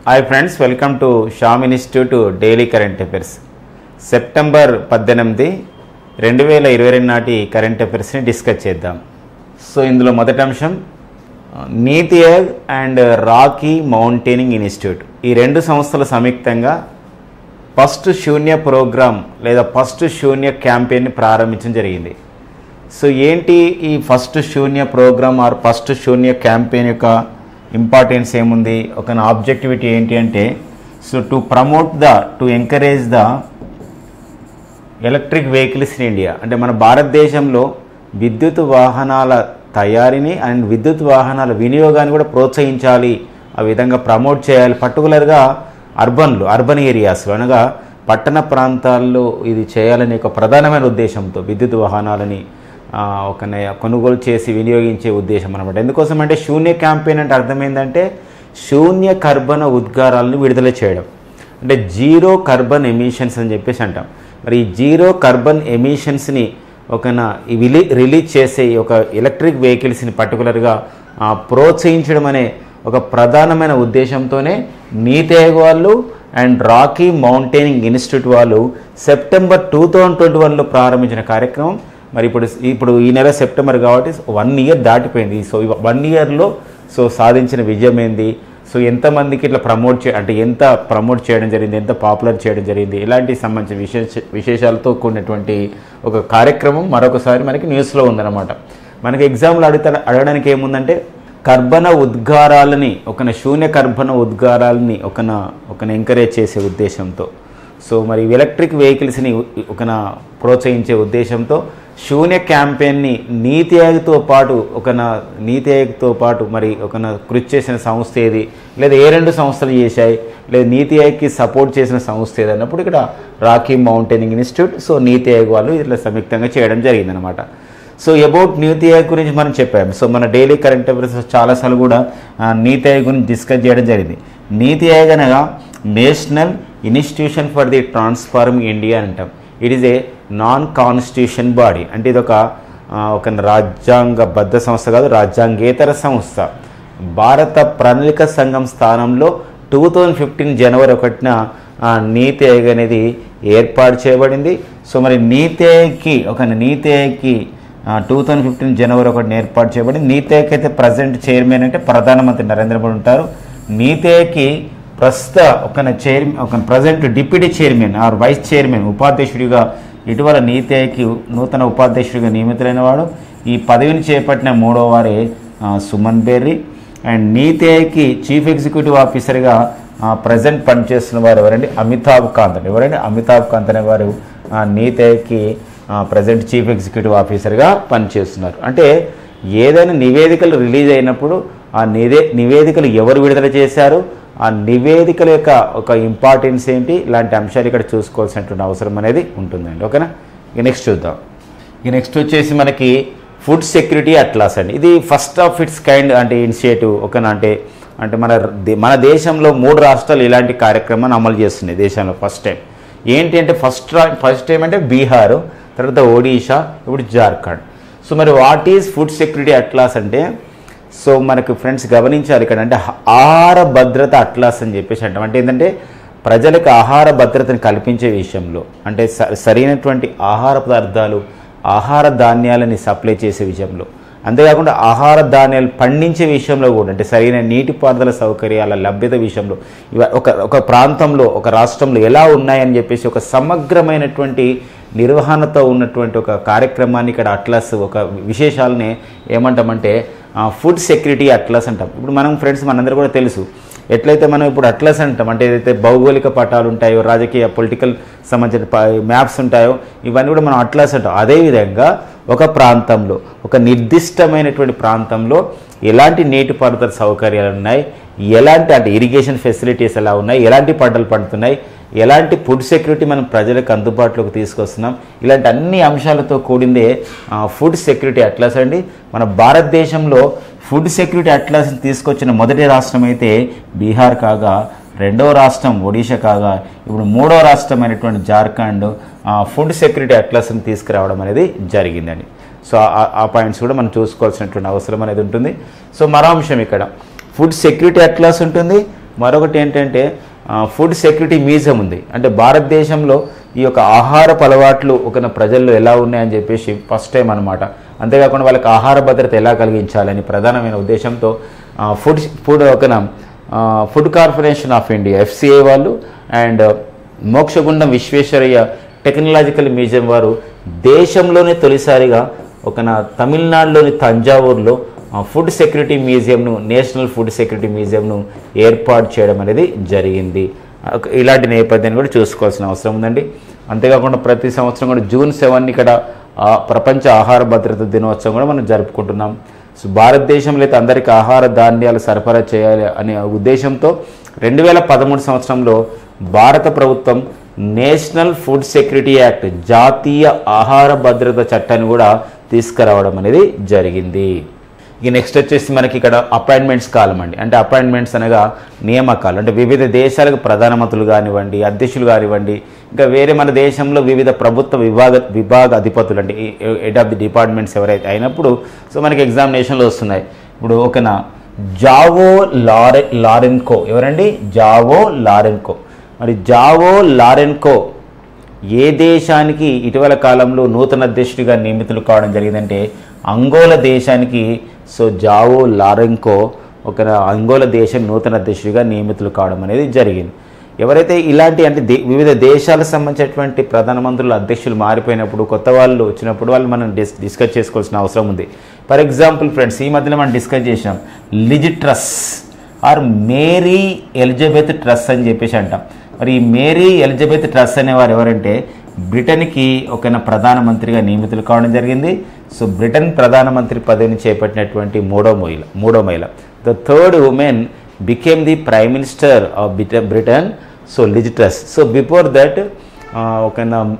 hi friends welcome to Shaam institute daily current affairs September పద్దెనిమిది రెండు వేల ఇరవై రెండు నాటి కరెంట్ అఫైర్స్ని డిస్కస్ చేద్దాం సో ఇందులో మొదటి అంశం NITI Aayog and rocky mountaineering institute ఈ రెండు సంస్థలు సంయుక్తంగా ఫస్ట్ శూన్య ప్రోగ్రామ్ లేదా ఫస్ట్ శూన్య క్యాంపెయిన్ని ప్రారంభించడం జరిగింది సో ఏంటి ఈ first Shoonya program or first Shoonya campaign యొక్క ఇంపార్టెన్స్ ఏముంది ఒక ఆబ్జెక్టివిటీ ఏంటి అంటే so to promote the to encourage the electric vehicles in India అంటే మన భారతదేశంలో విద్యుత్ వాహనాల తయారీని అండ్ విద్యుత్ వాహనాల వినియోగాన్ని కూడా ప్రోత్సహించాలి ఆ విధంగా ప్రమోట్ చేయాలి పర్టికులర్గా అర్బన్లు అర్బన్ ఏరియాస్లో అనగా పట్టణ ప్రాంతాల్లో ఇది చేయాలనే ఒక ప్రధానమైన ఉద్దేశంతో విద్యుత్ వాహనాలని ఆ, ఒక నే- కొనుగోలు చేసి వినియోగించే ఉద్దేశం అనమాట ఎందుకోసం అంటే శూన్య క్యాంపెయిన్ అంటే అర్థమైందంటే శూన్య కర్బన ఉద్గారాలను విడుదల చేయడం అంటే జీరో కార్బన్ ఎమిషన్స్ అని చెప్పేసి అంటాం మరి ఈ జీరో కార్బన్ ఎమిషన్స్ని ఒక నా ఈ విలి రిలీజ్ చేసే ఈ ఒక ఎలక్ట్రిక్ వెహికల్స్ని పర్టికులర్గా ప్రోత్సహించడం అనే ఒక ప్రధానమైన ఉద్దేశంతోనే నీతి ఆయోగ్ వాళ్ళు అండ్ రాకీ మౌంటైనింగ్ ఇన్స్టిట్యూట్ వాళ్ళు సెప్టెంబర్ టూ థౌజండ్ ట్వంటీ వన్లో ప్రారంభించిన కార్యక్రమం మరి ఇప్పుడు ఇప్పుడు ఈ నెల సెప్టెంబర్ కాబట్టి వన్ ఇయర్ దాటిపోయింది సో వన్ ఇయర్లో సో సాధించిన విజయం ఏంది సో ఎంతమందికి ఇట్లా ప్రమోట్ చే అంటే ఎంత ప్రమోట్ చేయడం జరిగింది ఎంత పాపులర్ చేయడం జరిగింది ఇలాంటి సంబంధించిన విశేష విశేషాలతో కూడినటువంటి ఒక కార్యక్రమం మరొకసారి మనకి న్యూస్లో ఉందన్నమాట మనకి ఎగ్జామ్లు అడుగుతా అడగడానికి ఏముందంటే కర్బన ఉద్గారాలని ఒకన శూన్య కర్బన ఉద్గారాలని ఒకన ఒకన ఎంకరేజ్ చేసే ఉద్దేశంతో సో మరి ఎలక్ట్రిక్ వెహికల్స్ని ఒకన ప్రోత్సహించే ఉద్దేశంతో శూన్య క్యాంపెయిన్ని నీతి ఆయోగ్తో పాటు ఒకన నీతి ఆయోగ్తో పాటు మరి ఒకన కృషి చేసిన సంస్థ ఏది లేదా ఏ రెండు సంస్థలు చేశాయి లేదా నీతి ఆయోగ్కి సపోర్ట్ చేసిన సంస్థ ఏది అన్నప్పుడు ఇక్కడ రాకీ మౌంటైనింగ్ ఇన్స్టిట్యూట్ సో నీతి ఆయోగ్ వాళ్ళు ఇట్లా సంయుక్తంగా చేయడం జరిగిందనమాట సో అబౌట్ నీతి ఆయోగ్ గురించి మనం చెప్పాము సో మన డైలీ కరెంట్ అఫైర్స్ చాలాసార్లు కూడా ఆ, నీతి ఆయోగ్ గురించి డిస్కస్ చేయడం జరిగింది నీతి ఆయోగ్ అనగా national institution for the transform India అంటాం it is a non constitution body అంటే ఇది ఒక ఆ, ఒక రాజ్యాంగబద్ధ సంస్థ కాదు రాజ్యాంగేతర సంస్థ భారత ప్రణాళిక సంఘం స్థానంలో టూ థౌజండ్ ఫిఫ్టీన్ జనవరి ఒకటిన ఆ, నీతి ఆయోగ్ అనేది ఏర్పాటు చేయబడింది సో మరి నీతి ఆయోగ్కి ఒక నీతి ఆయోగ్కి టూ థౌజండ్ ఫిఫ్టీన్ జనవరి ఒకటిని ఏర్పాటు చేయబడింది నీతి ఆయోగ్ అయితే ప్రజెంట్ చైర్మన్ అంటే ప్రధానమంత్రి నరేంద్ర మోడీ ఉంటారు నీతి ఆయోగ్కి ప్రస్తుత ఒక చైర్ ఒక present deputy chairman or vice chairman ఉపాధ్యక్షుడిగా ఇటీవల నీతి ఆయోగ్కి నూతన ఉపాధ్యక్షుడిగా నియమితులైన వాడు ఈ పదవిని చేపట్టిన మూడో వారే ఆ, సుమన్ బెర్రీ అండ్ నీతి ఆయోగ్కి చీఫ్ ఎగ్జిక్యూటివ్ ఆఫీసర్గా ప్రజెంట్ పనిచేస్తున్న వారు ఎవరండి అమితాబ్ కాంత్ అండి ఎవరండి అమితాబ్ కాంత్ అనే వారు ఆ, నీతి ఆయోగ్కి ప్రజెంట్ చీఫ్ ఎగ్జిక్యూటివ్ ఆఫీసర్గా పనిచేస్తున్నారు అంటే ఏదైనా నివేదికలు రిలీజ్ అయినప్పుడు ఆ నివే నివేదికలు ఎవరు విడుదల చేశారు ఆ నివేదికల యొక్క ఒక ఇంపార్టెన్స్ ఏంటి ఇలాంటి అంశాలు ఇక్కడ చూసుకోవాల్సినటువంటి అవసరం అనేది ఉంటుందండి ఓకేనా ఇక నెక్స్ట్ చూద్దాం ఇక నెక్స్ట్ వచ్చేసి మనకి ఫుడ్ సెక్యూరిటీ అట్లాస్ అండి ఇది ఫస్ట్ ఆఫ్ ఇట్స్ కైండ్ అంటే ఇనిషియేటివ్ ఓకేనా అంటే అంటే మన దే- మన దేశంలో మూడు రాష్ట్రాలు ఇలాంటి కార్యక్రమాన్ని అమలు చేస్తున్నాయి దేశంలో ఫస్ట్ టైం ఏంటి అంటే ఫస్ట్ రా- ఫస్ట్ టైం అంటే బీహార్ తర్వాత ఒడిషా ఇప్పుడు జార్ఖండ్ సో మరి what is food security atlas అంటే సో మనకు ఫ్రెండ్స్ గమనించాలి ఇక్కడ అంటే హ- ఆహార భద్రత అట్లాస్ అని చెప్పేసి అంటాం అంటే ఏంటంటే ప్రజలకు ఆహార భద్రతను కల్పించే విషయంలో అంటే స- సరైనటువంటి ఆహార పదార్థాలు ఆహార ధాన్యాలని సప్లై చేసే విషయంలో అంతేకాకుండా ఆహార ధాన్యాలు పండించే విషయంలో కూడా అంటే సరైన నీటిపారుదల సౌకర్యాల లభ్యత విషయంలో ఇవ ఒక ఒక ప్రాంతంలో ఒక రాష్ట్రంలో ఎలా ఉన్నాయని చెప్పేసి ఒక సమగ్రమైనటువంటి నిర్వహణతో ఉన్నటువంటి ఒక కార్యక్రమాన్ని ఇక్కడ అట్లాస్ ఒక విశేషాలని ఏమంటామంటే ఫుడ్ సెక్యూరిటీ అట్లాస్ అంటాం ఇప్పుడు మనం ఫ్రెండ్స్ మనందరూ కూడా తెలుసు ఎట్లయితే మనం ఇప్పుడు అట్లాస్ అంటాం అంటే ఏదైతే భౌగోళిక పటాలు ఉంటాయో రాజకీయ పొలిటికల్ సంబంధించిన మ్యాప్స్ ఉంటాయో ఇవన్నీ కూడా మనం అట్లాస్ అంటాం అదేవిధంగా ఒక ప్రాంతంలో ఒక నిర్దిష్టమైనటువంటి ప్రాంతంలో ఎలాంటి నీటిపారుదల సౌకర్యాలు ఉన్నాయి ఎలాంటి అంటే ఇరిగేషన్ ఫెసిలిటీస్ ఎలా ఉన్నాయి ఎలాంటి పంటలు పండుతున్నాయి ఎలాంటి ఫుడ్ సెక్యూరిటీ మనం ప్రజలకు అందుబాటులోకి తీసుకొస్తున్నాం ఇలాంటి అన్ని అంశాలతో కూడిందే ఆ, ఫుడ్ సెక్యూరిటీ అట్లాస్ అండి మన భారతదేశంలో ఫుడ్ సెక్యూరిటీ అట్లాస్ని తీసుకొచ్చిన మొదటి రాష్ట్రం అయితే బీహార్ కాగా రెండవ రాష్ట్రం ఒడిషా కాగా ఇప్పుడు మూడవ రాష్ట్రమైనటువంటి జార్ఖండ్ ఆ, ఫుడ్ సెక్యూరిటీ అట్లాస్ని తీసుకురావడం అనేది జరిగిందండి సో ఆ- ఆ పాయింట్స్ కూడా మనం చూసుకోవాల్సినటువంటి అవసరం అనేది ఉంటుంది సో మరో అంశం ఇక్కడ ఫుడ్ సెక్యూరిటీ అట్లాస్ ఉంటుంది మరొకటి ఏంటంటే ఆ, ఫుడ్ సెక్యూరిటీ మ్యూజియం ఉంది అంటే భారతదేశంలో ఈ యొక్క ఆహారపు అలవాట్లు ఒక ప్రజల్లో ఎలా ఉన్నాయని చెప్పేసి ఫస్ట్ టైం అనమాట అంతేకాకుండా వాళ్ళకి ఆహార భద్రత ఎలా కలిగించాలని ప్రధానమైన ఉద్దేశంతో ఆ, ఫుడ్ ఫుడ్ ఒక food corporation of India FCI వాళ్ళు and Mokshagundam Visvesvaraya technological museum వారు దేశంలోనే తొలిసారిగా ఒక నా తమిళనాడులోని తంజావూరులో ఆ, ఫుడ్ సెక్యూరిటీ మ్యూజియంను నేషనల్ ఫుడ్ సెక్యూరిటీ మ్యూజియంను ఏర్పాటు చేయడం అనేది జరిగింది ఒక- ఇలాంటి నేపథ్యాన్ని కూడా చూసుకోవాల్సిన అవసరం ఉందండి అంతేకాకుండా ప్రతి సంవత్సరం కూడా జూన్ సెవెన్ ఇక్కడ ఆ, ప్రపంచ ఆహార భద్రత దినోత్సవం కూడా మనం జరుపుకుంటున్నాం సో భారతదేశంలో అయితే అందరికీ ఆహార ధాన్యాలు సరఫరా చేయాలి అనే ఉద్దేశంతో రెండు వేల పదమూడు సంవత్సరంలో భారత ప్రభుత్వం నేషనల్ ఫుడ్ సెక్యూరిటీ యాక్ట్ జాతీయ ఆహార భద్రత చట్టాన్ని కూడా తీసుకురావడం అనేది జరిగింది ఇక నెక్స్ట్ వచ్చేసి మనకి ఇక్కడ అపాయింట్మెంట్స్ కాలం అండి అంటే అపాయింట్మెంట్స్ అనగా నియామకాలు అంటే వివిధ దేశాలకు ప్రధానమంత్రులు కానివ్వండి అధ్యక్షులు కానివ్వండి ఇంకా వేరే మన దేశంలో వివిధ ప్రభుత్వ విభాగ విభాగ అధిపతులు అంటే హెడ్ ఆఫ్ ది డిపార్ట్మెంట్స్ ఎవరైతే అయినప్పుడు సో మనకి ఎగ్జామినేషన్లో వస్తున్నాయి ఇప్పుడు ఒకనా జావో లారె లారెన్కో ఎవరండి జావో లారెన్కో మరి జావో లారెన్కో ఏ దేశానికి ఇటీవల కాలంలో నూతన అధ్యక్షుడిగా నియమితులు కావడం జరిగిందంటే అంగోల దేశానికి సో జావో లారెంకో ఒక అంగోల దేశం నూతన అధ్యక్షుడిగా నియమితులు కావడం అనేది జరిగింది ఎవరైతే ఇలాంటి అంటే దే వివిధ దేశాలకు సంబంధించినటువంటి ప్రధానమంత్రులు అధ్యక్షులు మారిపోయినప్పుడు కొత్త వాళ్ళు వచ్చినప్పుడు వాళ్ళు మనం డిస్ డిస్కస్ చేసుకోవాల్సిన అవసరం ఉంది ఫర్ ఎగ్జాంపుల్ ఫ్రెండ్స్ ఈ మధ్యలో మనం డిస్కస్ చేసినాం Liz Truss or Mary Elizabeth Truss అని చెప్పేసి అంటాం మరి ఈ మేరీ ఎలిజబెత్ ట్రస్ అనేవారు ఎవరంటే బ్రిటన్కి ఒక ప్రధానమంత్రిగా నియమితులు కావడం జరిగింది సో బ్రిటన్ ప్రధానమంత్రి పదవిని చేపట్టినటువంటి మూడో మహిళ మూడో మహిళ the third women became the prime minister of Britain so Liz Truss so before that ఒక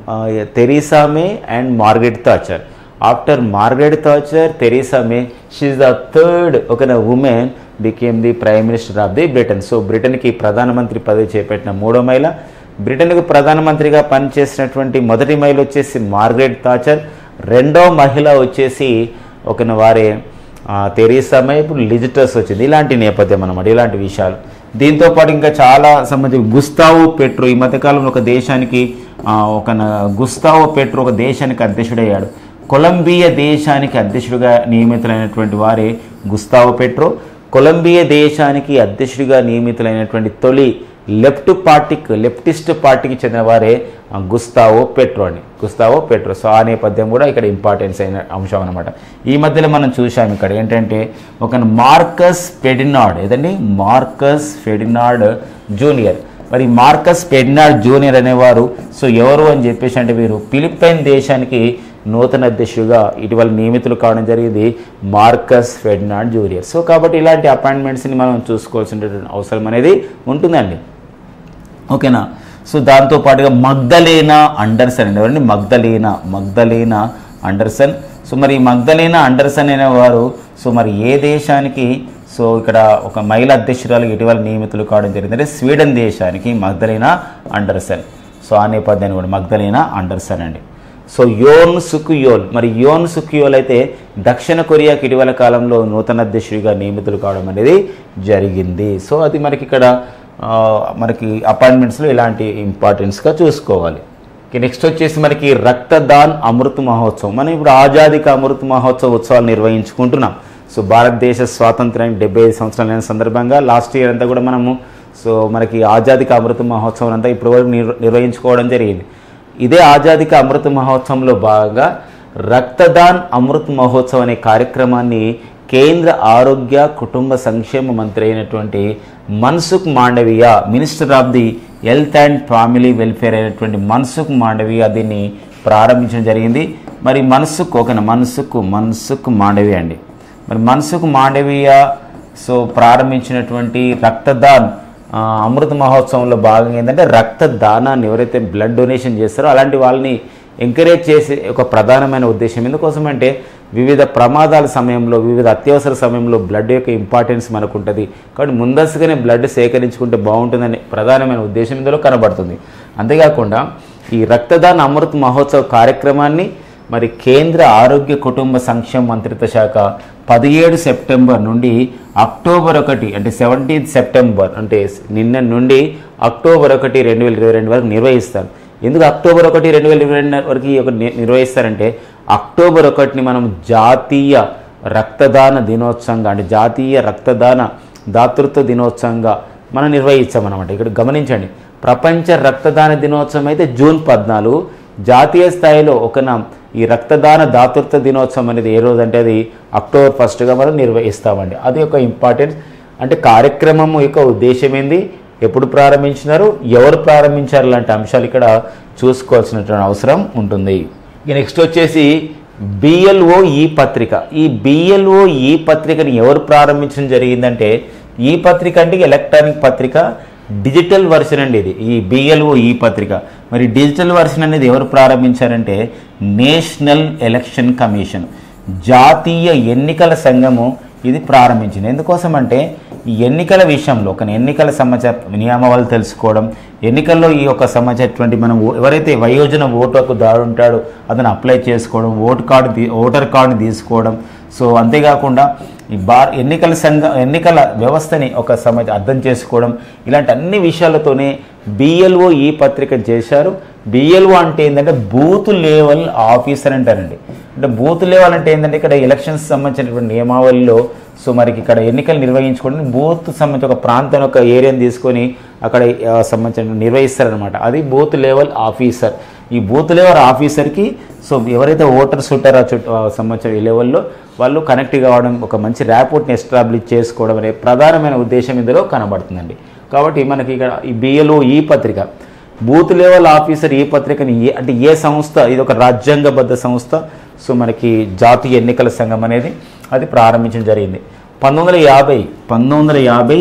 Theresa May and Margaret Thatcher after Margaret Thatcher Theresa May she the third ఒక women became the prime minister of the Britain so బ్రిటన్కి ప్రధానమంత్రి పదవి చేపట్టిన మూడో మహిళ బ్రిటన్కు ప్రధానమంత్రిగా పనిచేసినటువంటి మొదటి మహిళ వచ్చేసి మార్గరెట్ థాచర్ రెండో మహిళ వచ్చేసి ఒక వారే ఆ, తెరీసా మే ఇప్పుడు లిజిటస్ వచ్చింది ఇలాంటి నేపథ్యం అన్నమాట ఇలాంటి విషయాలు దీంతో పాటు ఇంకా చాలా సంబంధించి గుస్తావో పెట్రో ఈ మధ్యకాలంలో ఒక దేశానికి ఆ, ఒక న- గుస్తావో పెట్రో ఒక దేశానికి అధ్యక్షుడయ్యాడు కొలంబియా దేశానికి అధ్యక్షుడిగా నియమితులైనటువంటి వారే గుస్తావో పెట్రో కొలంబియా దేశానికి అధ్యక్షుడిగా నియమితులైనటువంటి తొలి లెఫ్ట్ పార్టీకి లెఫ్టిస్ట్ పార్టీకి చెందిన వారే ఆ, గుస్తావో పెట్రో అని గుస్తావో పెట్రో సో ఆ నేపథ్యం కూడా ఇక్కడ ఇంపార్టెన్స్ అయిన అంశం అనమాట ఈ మధ్యలో మనం చూసాం ఇక్కడ ఏంటంటే ఒక మార్కస్ ఫెడినాడ్ ఏదండి మార్కస్ ఫెడినాడ్ జూనియర్ మరి మార్కస్ ఫెడినాడ్ జూనియర్ అనేవారు సో ఎవరు అని చెప్పేసి అంటే వీరు ఫిలిప్పైన్ దేశానికి నూతన అధ్యక్షుడిగా ఇటీవల నియమితులు కావడం జరిగింది మార్కస్ ఫెడినాడ్ జూనియర్ సో కాబట్టి ఇలాంటి అపాయింట్మెంట్స్ని మనం చూసుకోవాల్సినటువంటి అవసరం అనేది ఉంటుందండి ఓకేనా సో దాంతో పాటుగా మగ్ధలేనా అండర్సన్ అండి ఎవరండి మగ్ధలేనా మగ్ధలేనా అండర్సన్ సో మరి ఈ మగ్ధలేనా అండర్సన్ అనే వారు సో మరి ఏ దేశానికి సో ఇక్కడ ఒక మహిళా అధ్యక్షురాలు ఇటీవల నియమితులు కావడం జరిగింది అంటే స్వీడన్ దేశానికి మగ్ధలేనా అండర్సన్ సో ఆ నేపథ్యాన్ని కూడా మగ్ధలేనా అండర్సన్ అండి సో యోన్ సుకుయోల్ మరి యోన్ సుకుయోల్ అయితే దక్షిణ కొరియాకి ఇటీవల కాలంలో నూతన అధ్యక్షుడిగా నియమితులు కావడం అనేది జరిగింది సో అది మనకి ఇక్కడ ఆ, మనకి అపాయింట్మెంట్స్లో ఇలాంటి ఇంపార్టెన్స్గా చూసుకోవాలి ఇక నెక్స్ట్ వచ్చేసి మనకి రక్తదాన్ అమృత్ మహోత్సవం మనం ఇప్పుడు ఆజాదిక అమృత్ మహోత్సవ ఉత్సవాలు నిర్వహించుకుంటున్నాం సో భారతదేశ స్వాతంత్రానికి డెబ్బై ఐదు సంవత్సరాలైన సందర్భంగా లాస్ట్ ఇయర్ అంతా కూడా మనము సో మనకి ఆజాదిక అమృత మహోత్సవం అంతా ఇప్పటి వరకు నిర్- నిర్వహించుకోవడం జరిగింది ఇదే ఆజాదిక అమృత మహోత్సవంలో భాగంగా రక్తదాన్ అమృత్ మహోత్సవ్ అనే కార్యక్రమాన్ని కేంద్ర ఆరోగ్య కుటుంబ సంక్షేమ మంత్రి అయినటువంటి Mansukh Mandaviya minister of the health and family welfare అయినటువంటి మన్సుఖ్ మాండవీయ దీన్ని ప్రారంభించడం జరిగింది మరి మన్సుఖ్ ఒక మన్సుఖ్ మన్సుఖ్ మాండవీయ అండి మరి మన్సుఖ్ మాండవీయ సో ప్రారంభించినటువంటి రక్తదాన్ ఆ, అమృత మహోత్సవంలో భాగంగా ఏంటంటే రక్తదానాన్ని ఎవరైతే బ్లడ్ డొనేషన్ చేస్తారో అలాంటి వాళ్ళని ఎంకరేజ్ చేసే ఒక ప్రధానమైన ఉద్దేశం ఎందుకోసం అంటే వివిధ ప్రమాదాల సమయంలో వివిధ అత్యవసర సమయంలో బ్లడ్ యొక్క ఇంపార్టెన్స్ మనకు ఉంటుంది కాబట్టి ముందస్తుగానే బ్లడ్ సేకరించుకుంటే బాగుంటుందనే ప్రధానమైన ఉద్దేశం ఇందులో కనబడుతుంది అంతేకాకుండా ఈ రక్తదాన అమృత్ మహోత్సవ కార్యక్రమాన్ని మరి కేంద్ర ఆరోగ్య కుటుంబ సంక్షేమ మంత్రిత్వ శాఖ పదిహేడు సెప్టెంబర్ నుండి అక్టోబర్ ఒకటి అంటే సెవెంటీన్త్ సెప్టెంబర్ అంటే నిన్న నుండి అక్టోబర్ ఒకటి రెండు వేల ఇరవై రెండు వరకు నిర్వహిస్తారు ఎందుకు అక్టోబర్ ఒకటి రెండు వేల ఇరవై రెండు వరకు ఈ ఒక ని- నిర్వహిస్తారంటే అక్టోబర్ ఒకటిని మనం జాతీయ రక్తదాన దినోత్సవంగా అంటే జాతీయ రక్తదాన దాతృత్వ దినోత్సవంగా మనం నిర్వహించామన్నమాట ఇక్కడ గమనించండి ప్రపంచ రక్తదాన దినోత్సవం అయితే జూన్ పద్నాలుగు జాతీయ స్థాయిలో ఒక నా- ఈ రక్తదాన దాతృత్వ దినోత్సవం అనేది ఏ రోజు అంటే అది అక్టోబర్ ఫస్ట్గా మనం నిర్వహిస్తామండి అది ఒక ఇంపార్టెంట్ అంటే కార్యక్రమం యొక్క ఉద్దేశం ఏంది ఎప్పుడు ప్రారంభించినారు ఎవరు ప్రారంభించారు లాంటి అంశాలు ఇక్కడ చూసుకోవాల్సినటువంటి అవసరం ఉంటుంది ఇక నెక్స్ట్ వచ్చేసి బిఎల్ఓ ఈ పత్రిక ఈ బిఎల్ఓ ఈ పత్రికని ఎవరు ప్రారంభించడం జరిగిందంటే ఈ పత్రిక అంటే ఎలక్ట్రానిక్ పత్రిక డిజిటల్ వర్షన్ అండి ఇది ఈ బిఎల్ఓ ఈ పత్రిక మరి డిజిటల్ వర్షన్ అనేది ఎవరు ప్రారంభించారంటే నేషనల్ ఎలక్షన్ కమిషన్ జాతీయ ఎన్నికల సంఘము ఇది ప్రారంభించింది ఎందుకోసం అంటే ఈ ఎన్నికల విషయంలో ఒక ఎన్నికల సమాచార నియమావళి తెలుసుకోవడం ఎన్నికల్లో ఈ యొక్క సమాచారటువంటి మనం ఓ- ఎవరైతే వయోజన ఓటు హక్కు దాడు ఉంటాడో అతను అప్లై చేసుకోవడం ఓటు కార్డు తీ- ఓటర్ కార్డుని తీసుకోవడం సో అంతేకాకుండా ఈ బార్ ఎన్నికల సంఘ ఎన్నికల వ్యవస్థని ఒక సమాజ అర్థం చేసుకోవడం ఇలాంటి అన్ని విషయాలతోనే బిఎల్ఓ ఈ పత్రిక చేశారు బిఎల్ఓ అంటే ఏంటంటే బూత్ లెవెల్ ఆఫీసర్ అంటారండి అంటే బూత్ లెవెల్ అంటే ఏంటంటే ఇక్కడ ఎలక్షన్స్ సంబంధించినటువంటి నియమావళిలో సో మనకి ఇక్కడ ఎన్నికలు నిర్వహించుకోవడం బూత్ సంబంధించి ఒక ప్రాంతం ఒక ఏరియాని తీసుకొని అక్కడ ఆ, సంబంధించిన నిర్వహిస్తారనమాట అది బూత్ లెవెల్ ఆఫీసర్ ఈ బూత్ లెవెల్ ఆఫీసర్కి సో ఎవరైతే ఓటర్స్ ఉంటారో ఆ చుట్టూ ఆ సంబంధించిన ఈ లెవెల్లో వాళ్ళు కనెక్ట్ కావడం ఒక మంచి ర్యాపోర్ట్ని ఎస్టాబ్లిష్ చేసుకోవడం అనే ప్రధానమైన ఉద్దేశం ఇందులో కనబడుతుందండి కాబట్టి మనకి ఇక్కడ ఈ బిఎల్ఓ ఈ పత్రిక బూత్ లెవెల్ ఆఫీసర్ ఈ పత్రికని ఏ అంటే ఏ సంస్థ ఇది ఒక రాజ్యాంగబద్ధ సంస్థ సో మనకి జాతీయ ఎన్నికల సంఘం అనేది అది ప్రారంభించడం జరిగింది పంతొమ్మిది వందల యాభై పంతొమ్మిది వందల యాభై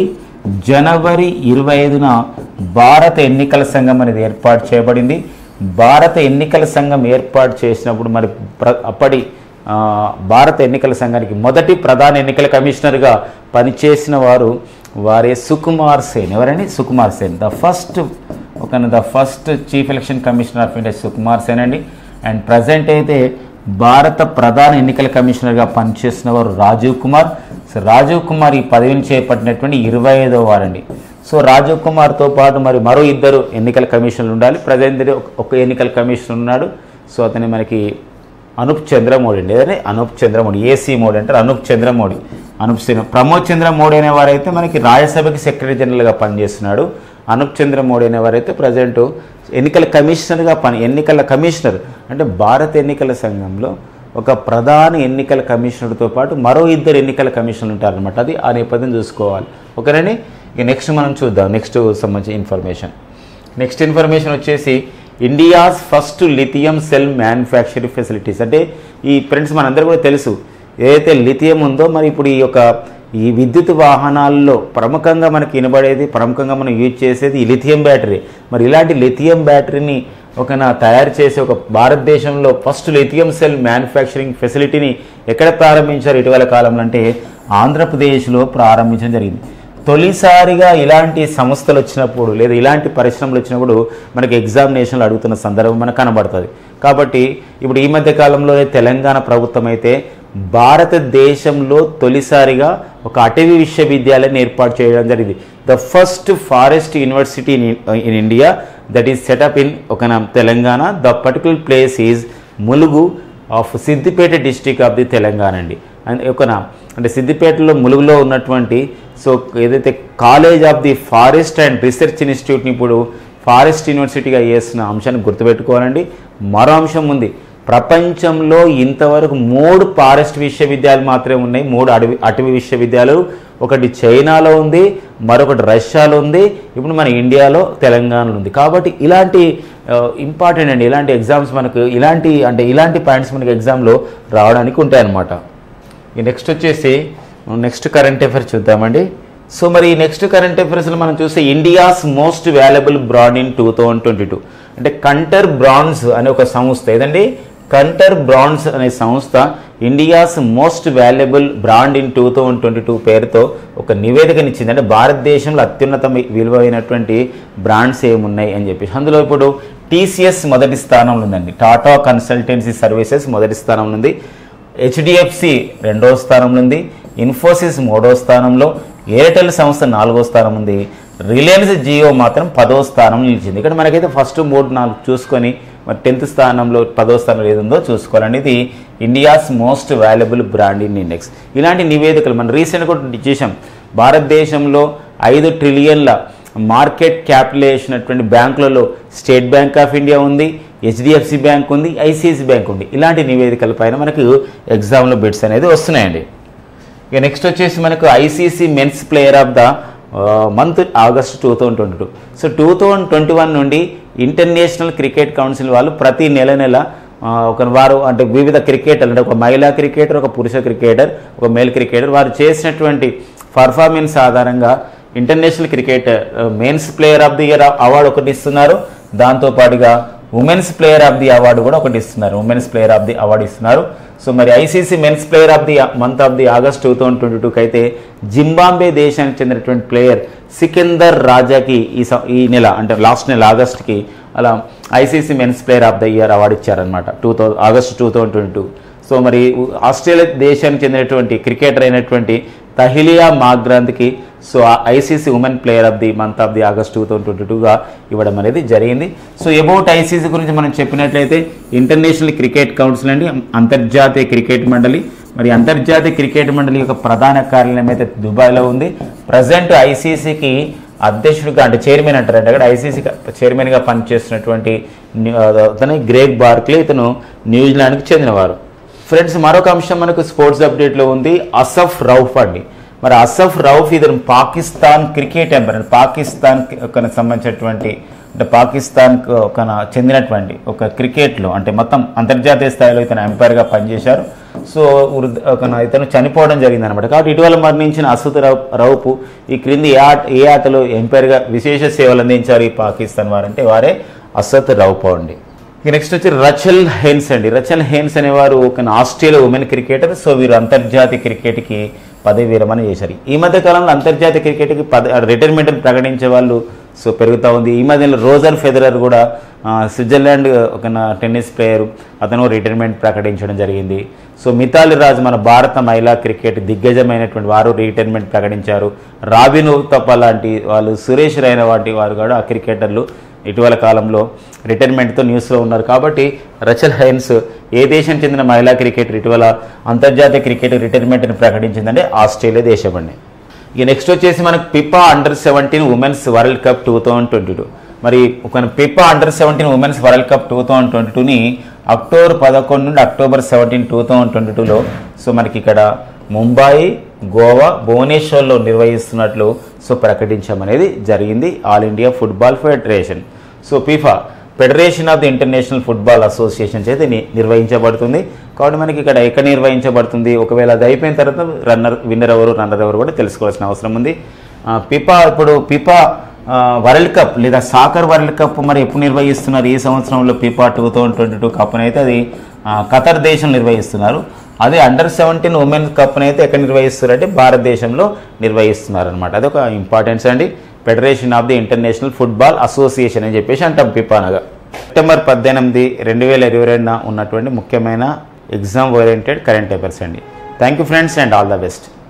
జనవరి ఇరవై ఐదున భారత ఎన్నికల సంఘం అనేది ఏర్పాటు చేయబడింది భారత ఎన్నికల సంఘం ఏర్పాటు చేసినప్పుడు మరి ప్ర అప్పటి ఆ, భారత ఎన్నికల సంఘానికి మొదటి ప్రధాన ఎన్నికల కమిషనర్గా పనిచేసిన వారు వారే సుకుమార్ సేన్ ఎవరండి సుకుమార్ సేన్ ద ఫస్ట్ ఒక the first chief election commissioner of India Sukumar Sen అండి అండ్ ప్రజెంట్ అయితే భారత ప్రధాన ఎన్నికల కమిషనర్గా పనిచేసిన వారు రాజీవ్ కుమార్ సో రాజీవ్ కుమార్ ఈ పదవిని చేపట్టినటువంటి ఇరవై ఐదో వారండి సో రాజీవ్ కుమార్తో పాటు మరి మరో ఇద్దరు ఎన్నికల కమిషనర్లు ఉండాలి ప్రజెంట్ ఒక ఎన్నికల కమిషనర్ ఉన్నాడు సో అతని మనకి అనూప్ చంద్రమోడి అండి అదే అనూప్ చంద్రమోడి ఏసీ మోడీ అంటారు అనూప్ చంద్రమోడి అనూప్ చంద్ర ప్రమోద్ చంద్ర మోడీ అనేవారైతే మనకి రాజ్యసభకి సెక్రటరీ జనరల్గా పనిచేస్తున్నాడు అనూప్ చంద్ర మోడీ అనేవారైతే ప్రజెంట్ ఎన్నికల కమిషనర్గా పని ఎన్నికల కమిషనర్ అంటే భారత ఎన్నికల సంఘంలో ఒక ప్రధాన ఎన్నికల కమిషనర్తో పాటు మరో ఇద్దరు ఎన్నికల కమిషనర్లు ఉంటారనమాట అది ఆ నేపథ్యం చూసుకోవాలి ఓకేనండి ఇక నెక్స్ట్ మనం చూద్దాం నెక్స్ట్ సంబంధించిన ఇన్ఫర్మేషన్ నెక్స్ట్ ఇన్ఫర్మేషన్ వచ్చేసి India's first lithium cell manufacturing facilities అంటే ఈ ఫ్రెండ్స్ మనందరూ కూడా తెలుసు ఏదైతే లిథియం ఉందో మరి ఇప్పుడు ఈ యొక్క ఈ విద్యుత్ వాహనాల్లో ప్రముఖంగా మనకి వినబడేది ప్రముఖంగా మనం యూజ్ చేసేది ఈ లిథియం బ్యాటరీ మరి ఇలాంటి లిథియం బ్యాటరీని ఒక నా తయారు చేసే ఒక భారతదేశంలో ఫస్ట్ లిథియం సెల్ మ్యానుఫ్యాక్చరింగ్ ఫెసిలిటీని ఎక్కడ ప్రారంభించారు ఇటీవల కాలంలో అంటే ఆంధ్రప్రదేశ్లో ప్రారంభించడం జరిగింది తొలిసారిగా ఇలాంటి సంస్థలు వచ్చినప్పుడు లేదా ఇలాంటి పరిశ్రమలు వచ్చినప్పుడు మనకి ఎగ్జామినేషన్లు అడుగుతున్న సందర్భం మనకు కనబడుతుంది కాబట్టి ఇప్పుడు ఈ మధ్య కాలంలో తెలంగాణ ప్రభుత్వం అయితే భారతదేశంలో తొలిసారిగా ఒక అటవీ విశ్వవిద్యాలయాన్ని ఏర్పాటు చేయడం జరిగింది the first forest university in in India that is set up in ఒక నా Telangana the particular place is Mulugu of Siddipet district of the Telangana అండి అండ్ ఒక నా అంటే సిద్దిపేటలో ములుగులో ఉన్నటువంటి సో ఏదైతే college of the forest and research ఇన్స్టిట్యూట్ని ఇప్పుడు ఫారెస్ట్ యూనివర్సిటీగా చేస్తున్న అంశాన్ని గుర్తుపెట్టుకోవాలండి మరో అంశం ఉంది ప్రపంచంలో ఇంతవరకు మూడు ఫారెస్ట్ విశ్వవిద్యాలయాలు మాత్రమే ఉన్నాయి మూడు అడవి అటవీ విశ్వవిద్యాలయాలు ఒకటి చైనాలో ఉంది మరొకటి రష్యాలో ఉంది ఇప్పుడు మన ఇండియాలో తెలంగాణలో ఉంది కాబట్టి ఇలాంటి ఇంపార్టెంట్ అండి ఇలాంటి ఎగ్జామ్స్ మనకు ఇలాంటి అంటే ఇలాంటి పాయింట్స్ మనకి ఎగ్జామ్లో రావడానికి ఉంటాయన్నమాట ఈ నెక్స్ట్ వచ్చేసి నెక్స్ట్ కరెంట్ అఫైర్స్ చూద్దామండి సో మరి నెక్స్ట్ కరెంట్ అఫైర్స్లో మనం చూస్తే India's most valuable brand in two thousand twenty two అంటే కంటర్ బ్రాండ్స్ అనే ఒక సంస్థ ఏదండి కంటర్ బ్రాండ్స్ అనే సంస్థ India's most valuable brand in two thousand twenty two పేరుతో ఒక నివేదికనిచ్చింది అంటే భారతదేశంలో అత్యున్నత విలువైనటువంటి బ్రాండ్స్ ఏమున్నాయి అని చెప్పేసి అందులో ఇప్పుడు టీసీఎస్ మొదటి స్థానంలో ఉందండి టాటా కన్సల్టెన్సీ సర్వీసెస్ మొదటి స్థానంలో ఉంది హెచ్డిఎఫ్సి రెండో స్థానంలో ఉంది ఇన్ఫోసిస్ మూడో స్థానంలో ఎయిర్టెల్ సంస్థ నాలుగో స్థానం ఉంది రిలయన్స్ జియో మాత్రం పదో స్థానంలో నిలిచింది ఇక్కడ మనకైతే ఫస్ట్ మూడు నాలుగు చూసుకొని మరి టెన్త్ స్థానంలో పదో స్థానంలో ఏది ఉందో చూసుకోవాలండి ఇది India's most valuable brand in index ఇలాంటి నివేదికలు మనం రీసెంట్ కూడా చేసాం భారతదేశంలో ఐదు ట్రిలియన్ల మార్కెట్ క్యాపిటలేషన్ అటువంటి బ్యాంకులలో స్టేట్ బ్యాంక్ ఆఫ్ ఇండియా ఉంది హెచ్డిఎఫ్సి బ్యాంక్ ఉంది ఐసిఐసి బ్యాంక్ ఉంది ఇలాంటి నివేదికల పైన మనకు ఎగ్జామ్లో బిట్స్ అనేది వస్తున్నాయండి ఇక నెక్స్ట్ వచ్చేసి మనకు ICC men's player of the month August two thousand twenty two so two thousand twenty one నుండి ఇంటర్నేషనల్ క్రికెట్ కౌన్సిల్ వాళ్ళు ప్రతి నెల నెల ఆ, ఒక వారు అంటే వివిధ క్రికెటర్ అంటే ఒక మహిళా క్రికెటర్ ఒక పురుష క్రికెటర్ ఒక మేల్ క్రికెటర్ వారు చేసినటువంటి పర్ఫార్మెన్స్ ఆధారంగా international cricket men's player of the year award ఒకటి ఇస్తున్నారు దాంతోపాటుగా women's player of the award కూడా ఒకటి ఇస్తున్నారు women's player of the award ఇస్తున్నారు సో మరి ICC men's player of the month of the August two thousand twenty టూకి అయితే జింబాంబే దేశానికి చెందినటువంటి ప్లేయర్ సికిందర్ రాజాకి ఈ సం- ఈ నెల అంటే లాస్ట్ నెల ఆగస్ట్కి అలా ICC men's player of the year award ఇచ్చారనమాట two thousand August two thousand twenty two so మరి ఆస్ట్రేలియా దేశానికి చెందినటువంటి క్రికెటర్ అయినటువంటి తహిలియా మాగ్రాంత్కి so ICC women player of the month of the August two thousand twenty టూగా ఇవ్వడం అనేది జరిగింది సో అబౌట్ ఐసీసీ గురించి మనం చెప్పినట్లయితే ఇంటర్నేషనల్ క్రికెట్ కౌన్సిల్ అండి అంతర్జాతీయ క్రికెట్ మండలి మరి అంతర్జాతీయ క్రికెట్ మండలి యొక్క ప్రధాన కార్యాలయం అయితే దుబాయ్లో ఉంది ప్రజెంట్ ఐసీసీకి అధ్యక్షుడిగా అంటే చైర్మన్ అంటారంటే అక్కడ ఐసీసీ చైర్మన్గా పనిచేస్తున్నటువంటి న్యూ- అతను గ్రేగ్ బార్క్లీ ఇతను న్యూజిలాండ్కి చెందినవారు ఫ్రెండ్స్ మరొక అంశం మనకు స్పోర్ట్స్ అప్డేట్లో ఉంది అసఫ్ రౌఫ్ అండి మరి అసఫ్ రౌఫ్ ఇతను పాకిస్తాన్ క్రికెట్ ఎంపైర్ అంటే పాకిస్తాన్ ఒక సంబంధించినటువంటి అంటే పాకిస్తాన్ ఒక చెందినటువంటి ఒక క్రికెట్లో అంటే మొత్తం అంతర్జాతీయ స్థాయిలో ఇతను ఎంపైర్గా పనిచేశారు సో వృద్ధ- ఒక ఇతను చనిపోవడం జరిగింది అనమాట కాబట్టి ఇటీవల మరణించిన అసద్ రౌ రౌపు ఈ క్రింది ఏ ఆట ఏ ఆటలో ఎంపైర్గా విశేష సేవలు అందించారు ఈ పాకిస్తాన్ వారంటే వారే అసద్ రౌపు అండి ఇక నెక్స్ట్ వచ్చి రచల్ హెన్స్ అండి రచల్ హెన్స్ అనేవారు ఒక ఆస్ట్రేలియా ఉమెన్ క్రికెటర్ సో వీరు అంతర్జాతీయ క్రికెట్కి పదవి విరమణ చేశారు ఈ మధ్య కాలంలో అంతర్జాతీయ క్రికెట్కి పద రిటైర్మెంట్ ప్రకటించే వాళ్ళు సో పెరుగుతూ ఉంది ఈ మధ్యలో రోజర్ ఫెదరర్ కూడా ఆ, స్విట్జర్లాండ్ ఒక నా టెన్నిస్ ప్లేయర్ అతను రిటైర్మెంట్ ప్రకటించడం జరిగింది సో మితాలి రాజ్ మన భారత మహిళా క్రికెట్ దిగ్గజమైనటువంటి వారు రిటైర్మెంట్ ప్రకటించారు రాబిన్ ఉత్తప్ప లాంటి వాళ్ళు సురేష్ రైనా వంటి వారు కూడా ఆ క్రికెటర్లు ఇటీవల కాలంలో రిటైర్మెంట్తో న్యూస్లో ఉన్నారు కాబట్టి రచల్ హైన్స్ ఏ దేశం చెందిన మహిళా క్రికెటర్ ఇటీవల అంతర్జాతీయ క్రికెట్ రిటైర్మెంట్ని ప్రకటించిందంటే ఆస్ట్రేలియా దేశం అండి ఇక నెక్స్ట్ వచ్చేసి మనకు FIFA under seventeen women's world cup two thousand twenty two మరి ఒక FIFA under seventeen women's world cup two thousand twenty టూని అక్టోబర్ పదకొండు నుండి October seventeen two thousand twenty టూలో సో మనకి ఇక్కడ ముంబాయి గోవా భువనేశ్వర్లో నిర్వహిస్తున్నట్లు సో ప్రకటించమనేది జరిగింది all India football federation so FIFA federation of the international football association చేత ని- నిర్వహించబడుతుంది కాబట్టి మనకి ఇక్కడ ఎక్కడ నిర్వహించబడుతుంది ఒకవేళ అది అయిపోయిన తర్వాత రన్నర్ విన్నర్ ఎవరు రన్నర్ ఎవరు కూడా తెలుసుకోవాల్సిన అవసరం ఉంది ఆ, పిపా ఇప్పుడు పిపా ఆ, వరల్డ్ కప్ లేదా సాకర్ వరల్డ్ కప్ మరి ఎప్పుడు నిర్వహిస్తున్నారు ఈ సంవత్సరంలో FIFA two thousand twenty two cup అయితే అది ఆ, ఖతర్ దేశం నిర్వహిస్తున్నారు అదే అండర్ సెవెంటీన్ ఉమెన్ కప్ అయితే ఎక్కడ నిర్వహిస్తారు అంటే భారతదేశంలో నిర్వహిస్తున్నారు అనమాట అది ఒక ఇంపార్టెన్స్ అండి federation of the international football association అని చెప్పేసి అంటాం పిపానగా సెప్టెంబర్ పద్దెనిమిది రెండు వేల ఇరవై రెండున ఉన్నటువంటి ముఖ్యమైన ఎగ్జామ్ ఓరియంటెడ్ కరెంట్ అఫైర్స్ అండి thank you friends and all the best